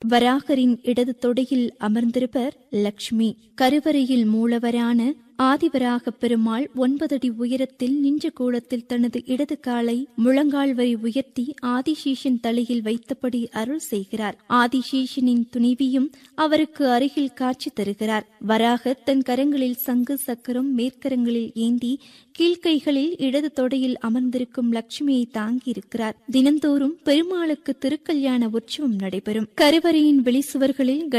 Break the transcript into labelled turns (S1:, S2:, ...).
S1: வராகரின் இடது தொடையில் அமர்ந்திருப்பர் லக்ஷ்மி கருவறையில் மூலவரான ஆதிவராகப் பெருமாள் ஒன்பதடி உயரத்தில் நின்ற கோலத்தில் தனது இடது காலை முழங்கால் வரை உயர்த்தி ஆதிசேஷன் தலையில் வைத்தபடி அருள் செய்கிறார் ஆதிசேஷனின் துணைவியும் அவருக்கு அருகில் காட்சி தருகிறார் வராக தன் கரங்களில் சங்கு சக்கரம் மேற்கரங்களில் ஏந்தி கீழ்க்கைகளில் இடது தொடையில் அமர்ந்திருக்கும் லட்சுமியை தாங்கியிருக்கிறார் தினந்தோறும் பெருமாளுக்கு திருக்கல்யாண உற்சவம் நடைபெறும் கருவறையின் வெளிச்சுவர்களில்